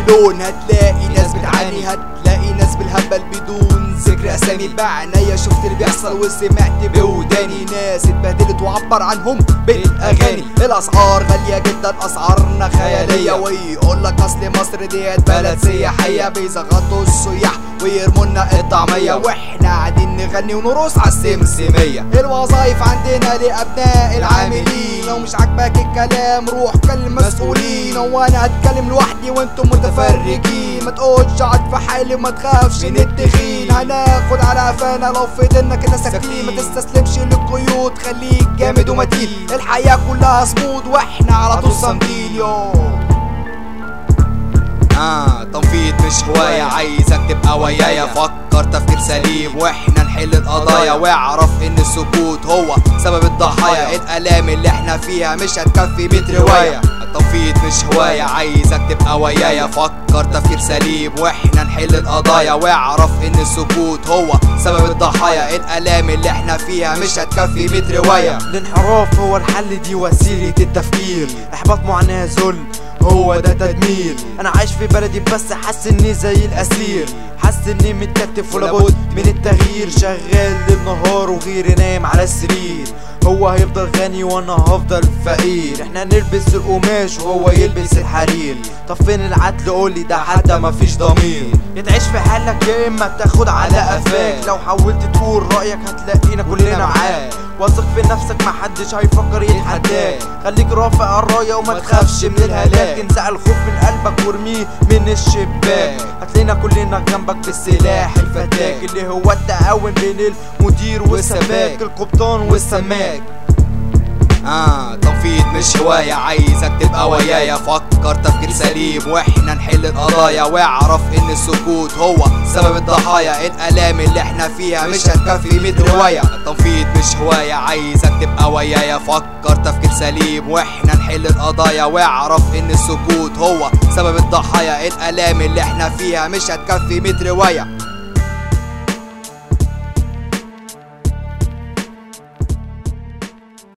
لون هتلاقي ناس بتعاني هتلاقي ناس بالهبل بدون ذكر اسامي بعناية شفت اللي بيحصل وسمعت بوداني ناس اتبهدلت وعبر عنهم بالاغاني الاسعار غالية جدا اسعارنا خيالية ويقول لك اصل مصر ديت بلد سياحية بيزغطوا السياح ويرمونا الطعمية واحنا قاعدين نغني ونرقص على السمسمية الوظايف عندنا لابناء العاملين لو مش عاجبك الكلام روح كلم مسؤولين وانا هتكلم لوحدي وانتم متفرجين ما تقولش اقعد في حالي وما تخافش من التخين هناخد على قفانا لو فضلنا كده ساكتين ما تستسلمش للقيود خليك جامد ومتين الحياة كلها صمود واحنا على طول صامدين يو آه تنفيض مش هواية عايزك تبقى ويايا فكر تفكير سليم واحنا نحل القضايا واعرف ان السكوت هو سبب الضحايا الالام اللي احنا فيها مش هتكفي 100 رواية التنفيض مش هواية عايزك تبقى ويايا فكر تفكير سليم واحنا نحل القضايا واعرف ان السكوت هو سبب الضحايا الالام اللي احنا فيها مش هتكفي 100 رواية الانحراف هو الحل دي وسيلة التفكير احباط معناها ذل هو ده تدمير انا عايش في بلدي بس حاسس اني زي الاسير حاسس اني متكتف ولابد من التغيير شغال ليل نهار وغيري نايم على السرير هو هيفضل غني وانا هفضل فقير احنا نلبس القماش وهو يلبس الحرير طب فين العدل قولي ده حتى مفيش ضمير يتعيش في حالك يا اما تاخد على قفاك لو حاولت تقول رايك هتلاقينا كلنا معاك واثق في نفسك محدش هيفكر يتحداك خليك رافع الرايه وما تخافش من الهلاك انزع الخوف من قلبك وارميه من الشباك هتلاقينا كلنا جنبك بالسلاح الفتاك اللي هو التعاون بين المدير والسباك القبطان والسماك آه تنفيض مش هواية عايزك تبقى ويايا فكر تفكير سليم واحنا نحل القضايا واعرف ان السكوت هو سبب الضحايا الالام اللي احنا فيها مش هتكفي 100 رواية تنفيض مش هواية عايزك تبقى ويايا فكر تفكير سليم واحنا نحل القضايا واعرف ان السكوت هو سبب الضحايا الالام اللي احنا فيها مش هتكفي 100 رواية